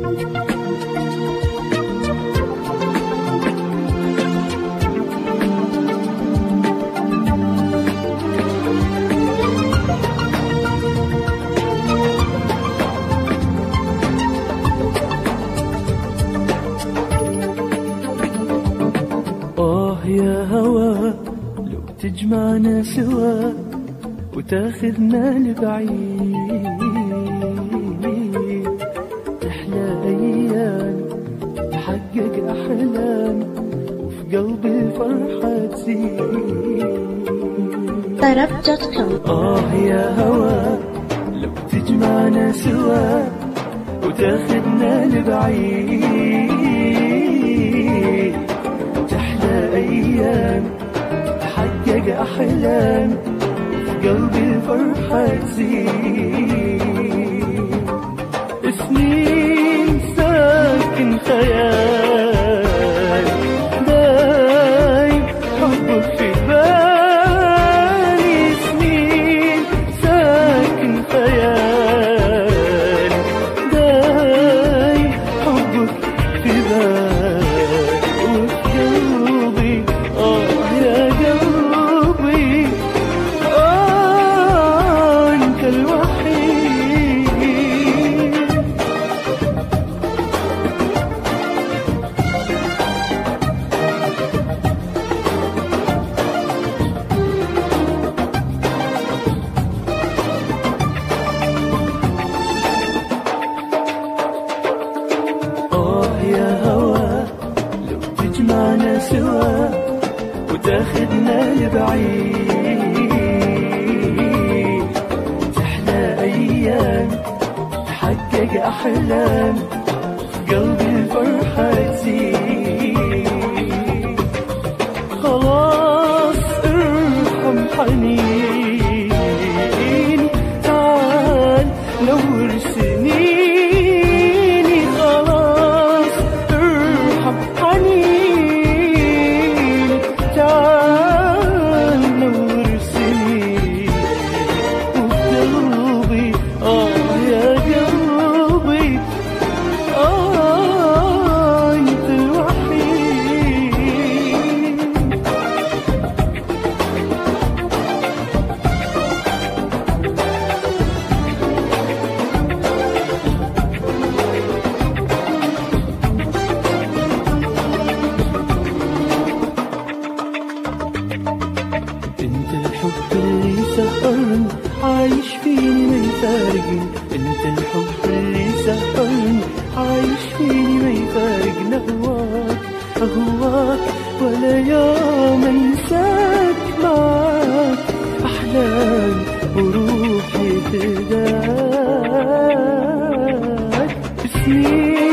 آه يا هوى لو تجمعنا سوا وتاخذنا لبعيد تحلى أيام تحقق أحلام وفي قلبي الفرحة تزيد طرب.com آه يا هوى لو تجمعنا سوا وتاخذنا لبعيد تحلى أيام تحقق أحلام في قلبي الفرحة تزيد سنين ساكن خيال دايم حبك في بالي سنين ساكن خيال دايم حبك في بالي وفي قلبي آه يا قلبي آه أنت الوحيد آه يا هوى لو تجمعنا سوا وتاخذنا لبعيد تحلى أيام تحقق أحلام في قلبي الفرحة تزيد خلاص ارحم حنيني تعال نور سنيني خلاص ارحم حنيني تعال نور سنيني وفي قلبي اه يا قلبي اه انت الوحيد انت الحب اللي سهرني عايش فيني ما يفارقني انت الحب اللي سهرني عايش فيني ما يفارقني اهواك اهواك ولا يوم انساك معاك احلام وروحي فداك سنين